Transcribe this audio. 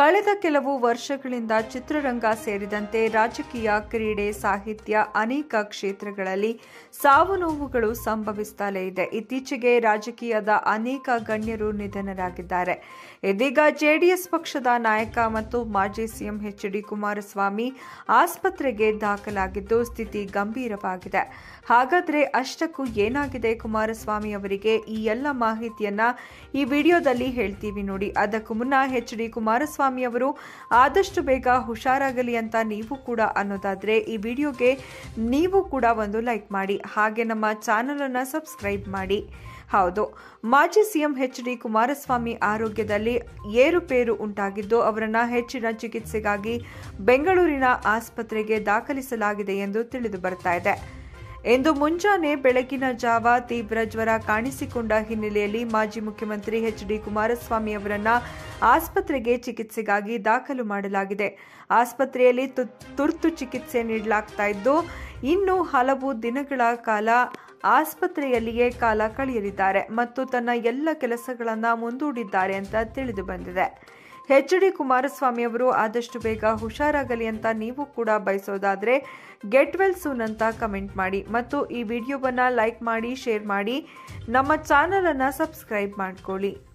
ಕಳೆದ ಕೆಲವು ವರ್ಷಗಳಿಂದ ಚಿತ್ರರಂಗ ಸೇರಿದಂತೆ ರಾಜಕೀಯ ಕ್ರೀಡೆ ಸಾಹಿತ್ಯ ಅನೇಕ ಕ್ಷೇತ್ರಗಳಲ್ಲಿ ಸಾವು ನೋವುಗಳು ಸಂಭವಿಸುತ್ತಲೇ ಇದೆ ಇತ್ತೀಚೆಗೆ ರಾಜಕೀಯದ ಅನೇಕ ಗಣ್ಯರು ನಿಧನರಾಗಿದ್ದಾರೆ ಇದೀಗ ಜೆಡಿಎಸ್ ಪಕ್ಷದ ನಾಯಕ ಮತ್ತು ಮಾಜಿ ಸಿಎಂ ಎಚ್ ಡಿ ಕುಮಾರಸ್ವಾಮಿ ಆಸ್ಪತ್ರೆಗೆ ದಾಖಲಾಗಿದ್ದು ಸ್ಥಿತಿ ಗಂಭೀರವಾಗಿದೆ ಹಾಗಾದ್ರೆ ಅಷ್ಟಕ್ಕೂ ಏನಾಗಿದೆ ಕುಮಾರಸ್ವಾಮಿ ಅವರಿಗೆ ಈ ಎಲ್ಲ ಮಾಹಿತಿಯನ್ನ ಈ ವಿಡಿಯೋದಲ್ಲಿ ಹೇಳ್ತೀವಿ ನೋಡಿ ಅದಕ್ಕೂ ಮುನ್ನ ಎಚ್ ಡಿ ಕುಮಾರಸ್ವಾಮಿ ಅವರು ಆದಷ್ಟು ಬೇಗ ಹುಷಾರಾಗಲಿ ಅಂತ ನೀವು ಕೂಡ ಅನ್ನೋದಾದ್ರೆ ಈ ವಿಡಿಯೋಗೆ ನೀವು ಕೂಡ ಒಂದು ಲೈಕ್ ಮಾಡಿ ಹಾಗೆ ನಮ್ಮ ಚಾನಲ್ ಅನ್ನ ಸಬ್ಸ್ಕ್ರೈಬ್ ಮಾಡಿ ಹೌದು ಮಾಜಿ ಸಿಎಂ ಎಚ್ ಡಿ ಕುಮಾರಸ್ವಾಮಿ ಆರೋಗ್ಯದಲ್ಲಿ ಏರುಪೇರು ಉಂಟಾಗಿದ್ದು ಅವರನ್ನ ಹೆಚ್ಚಿನ ಚಿಕಿತ್ಸೆಗಾಗಿ ಬೆಂಗಳೂರಿನ ಆಸ್ಪತ್ರೆಗೆ ದಾಖಲಿಸಲಾಗಿದೆ ಎಂದು ತಿಳಿದು ಬರ್ತಾ ಇದೆ ಇಂದು ಮುಂಜಾನೆ ಬೆಳಗಿನ ಜಾವ ತೀವ್ರ ಜ್ವರ ಕಾಣಿಸಿಕೊಂಡ ಹಿನ್ನೆಲೆಯಲ್ಲಿ ಮಾಜಿ ಮುಖ್ಯಮಂತ್ರಿ ಎಚ್ ಡಿ ಕುಮಾರಸ್ವಾಮಿ ಅವರನ್ನ ಆಸ್ಪತ್ರೆಗೆ ಚಿಕಿತ್ಸೆಗಾಗಿ ದಾಖಲು ಮಾಡಲಾಗಿದೆ ಆಸ್ಪತ್ರೆಯಲ್ಲಿ ತು- ತುರ್ತು ಚಿಕಿತ್ಸೆ ನೀಡಲಾಗ್ತಾ ಇದ್ದು ಇನ್ನು ಹಲವು ದಿನಗಳ ಕಾಲ ಆಸ್ಪತ್ರೆಯಲ್ಲಿಯೇ ಕಾಲ ಕಳೆಯಲಿದ್ದಾರೆ ಮತ್ತು ತನ್ನ ಎಲ್ಲ ಕೆಲಸಗಳನ್ನ ಮುಂದೂಡಿದ್ದಾರೆ ಅಂತ ತಿಳಿದು ಬಂದಿದೆ ಎಚ್ ಡಿ ಕುಮಾರಸ್ವಾಮಿ ಅವರು ಆದಷ್ಟು ಬೇಗ ಹುಷಾರಾಗಲಿ ಅಂತ ನೀವು ಕೂಡ ಬಯಸೋದಾದ್ರೆ ಗೆಟ್ ವೆಲ್ ಸೂನ್ ಅಂತ ಕಮೆಂಟ್ ಮಾಡಿ ಮತ್ತು ಈ ವಿಡಿಯೋವನ್ನ ಲೈಕ್ ಮಾಡಿ ಶೇರ್ ಮಾಡಿ ನಮ್ಮ ಚಾನಲ್ ಅನ್ನ ಸಬ್ಸ್ಕ್ರೈಬ್ ಮಾಡ್ಕೊಳ್ಳಿ